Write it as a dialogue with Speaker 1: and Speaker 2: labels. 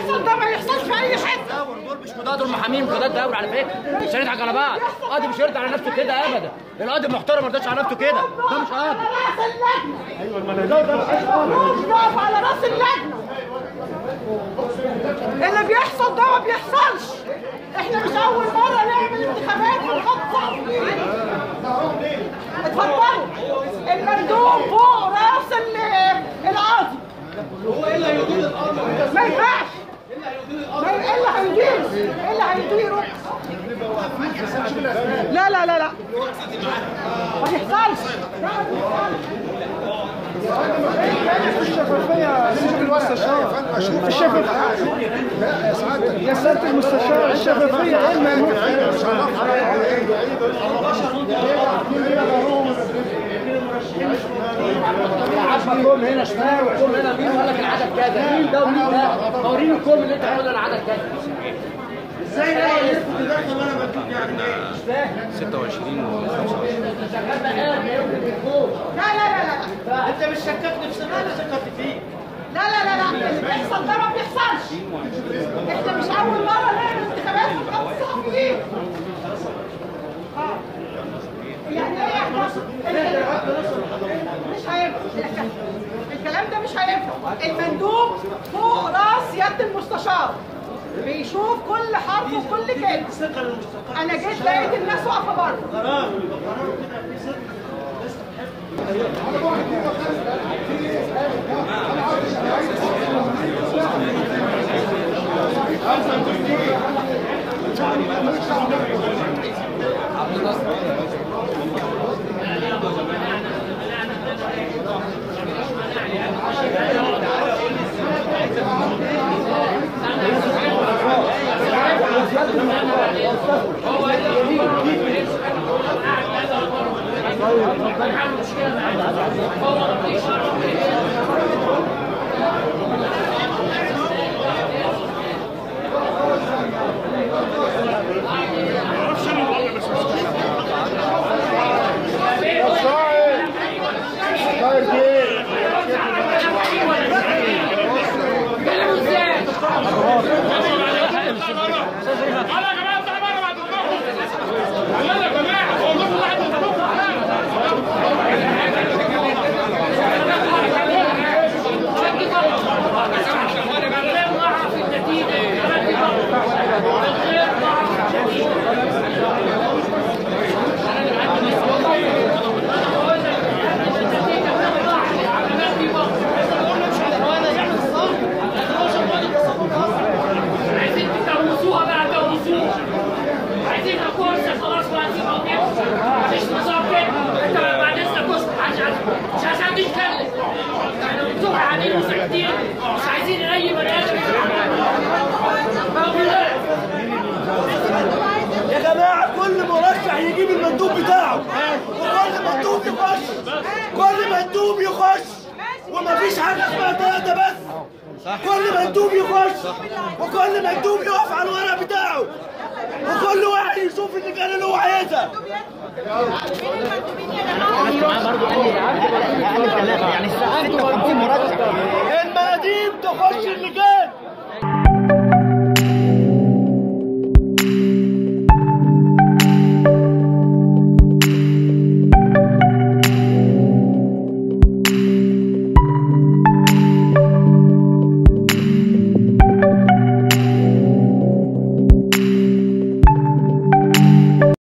Speaker 1: بيحصل ده ما يحصلش في اي حته
Speaker 2: دول مش قضاة دول محامين قضاة دولة على فكرة مش هنضحك على بعض قاضي مش هيرضى على نفسه كده ابدا القاضي المحترم ما يرضاش على نفسه كده ده مش قاضي
Speaker 1: راس اللجنه ايوه المفروض يقف على راس اللجنه اللي بيحصل ده ما بيحصلش احنا مش اول مره نعمل انتخابات ونحط صحفيين اتفضلوا المندوب فوق راس ال- القاضي هو ايه اللي هيدير الامر ما ينفعش ما ي- ايه اللي هيديره ايه اللي هيديره لا لا لا لا ما بيحصلش لا ما بيحصلش
Speaker 3: الشفافية سيد المستشار الشفافية يا سيادة المستشار الشفافية ايه المهم
Speaker 2: كل هنا شمال وكل هنا مين وقال لك العدد كذا مين ده ومين ده وريني الكل اللي انت بتقول العدد كذا ازاي ده يثبت ده كمان انا بديك يعني مش فاهم
Speaker 4: 26 و
Speaker 1: لا لا لا لا
Speaker 2: انت مش شككني في سنه شككت فيه
Speaker 1: لا لا لا لا اللي بيحصل ده ما بيحصلش احنا مش اول مره نعمل انتخابات ونحط صحفيين آه. يعني ايه احنا مش هينفع الكلام ده مش هينفع المندوب فوق راس يد المستشار بيشوف كل حرف وكل كلمه انا جيت لقيت الناس واقفه بره
Speaker 5: عايزين تجوزوها بقى جوزوها عايزين كورس خلاص وعايزين مفيش نظام كده انت بعد اذنك بص مش عايز- مش عايزين نتكلم احنا بنزور قاعدين وساكتين مش عايزين اي بني ادم بقول لك
Speaker 6: يا جماعة كل مرشح يجيب المندوب بتاعه وكل مندوب يخش كل مندوب يخش ومفيش حاجة اسمها تلاتة بس كل مندوب يخش وكل مندوب يقف على الورق بتاعه وكل واحد يشوف اللجان اللي هو عايزها
Speaker 2: يعني 56 مرشح
Speaker 6: المناديب تخش اللجان